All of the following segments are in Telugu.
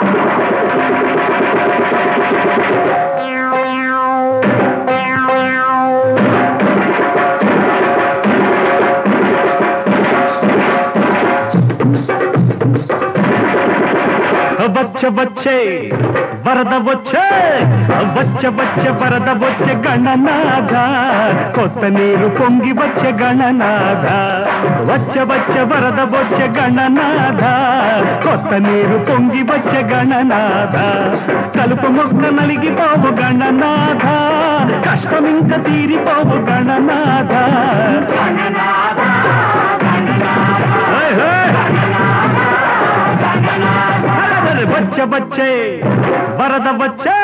వచ్చ వచ్చే వరద వచ్చే వచ్చ వచ్చే వరద వచ్చే గణనాథ కొత్త నీరు పొంగి వచ్చే గణనాథ వచ్చ వచ్చే వరద వచ్చే గణనాథ కొత్త నీరు పొంగి వచ్చే గణనాథ కలుపు మొక్క నలిగిపోవు గణనాథ కష్టం ఇంక తీరిపోవు గణనాథ హే, హే. అరే, వచ్చే వచ్చే వరద వచ్చే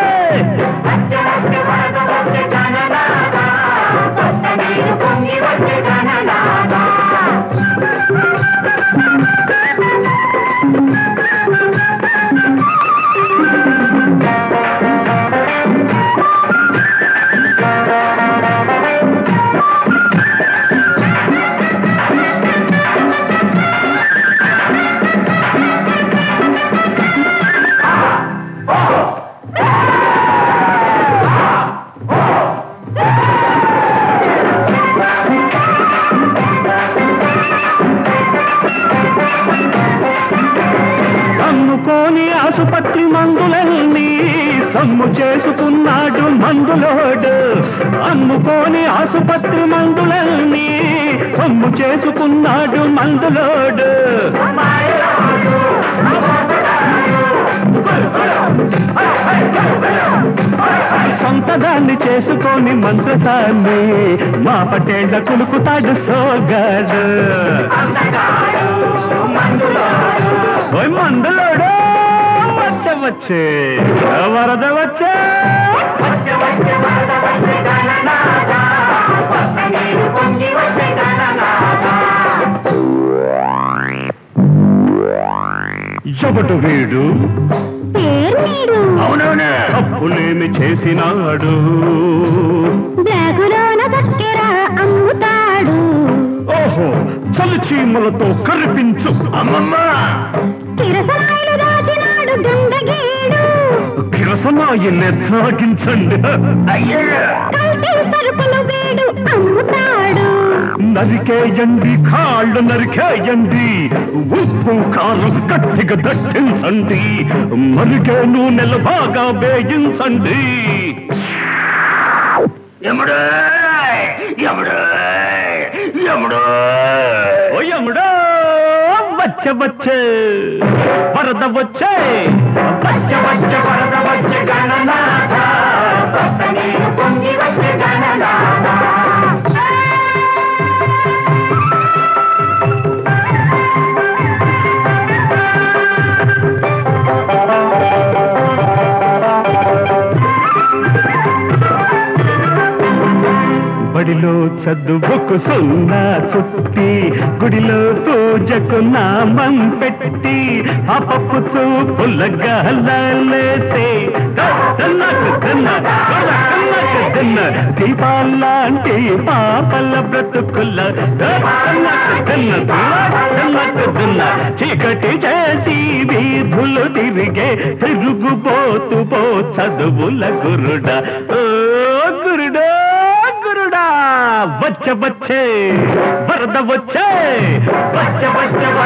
అమ్ముకోని ఆసుపత్రి మందులన్నీ సొమ్ము చేసుకున్నాడు మందులోడు అమ్ముకోని ఆసుపత్రి మందులన్నీ సొమ్ము చేసుకున్నాడు మందులోడు సొంత దాన్ని చేసుకొని మంత్రసాన్ని మా పటేళ్ల కులుకుతాడు సోగాడు ఓయ్ మందులోడు వచ్చే వచ్చే వరద వచ్చే ఎవడు వీడు పేరు అవునవునే తప్పులేమి చేసినాడు బ్యాగులోన చక్కెర అమ్ముతాడు ఓహో చలి చీమలతో కరిపించు అమ్మమ్మ కిరసనాయలు దాచినాడు గంగగీడు కిరసనాయిల్ని తాగించండి కల్తీ సరుకులు వీడు అమ్ముతాడు నరికేయండి కాళ్ళు నరికేయండి ఉప్పు కారం గట్టిగా దట్టించండి మరిగే నూనెలు బాగా వేయించండి ఎముడు ఎముడు ఎముడు ఓ యముడో వచ్చే వచ్చే వరద వచ్చే వచ్చే వచ్చే వరద వచ్చే గణనాథ బడిలో చదువుకు సున్నా చుట్టి గుడిలో పూజకు నామం పెట్టి ఆ పప్పు చూపులగా లేసే దీపాలాంటి పాపల బ్రతుకుల చీకటి చేసి వీధులు తిరిగే తిరుగుబోతు పో చదువుల గురుడ ఓ గురుడా గురుడా వచ్చ వచ్చే వరద వచ్చే వచ్చ వచ్చ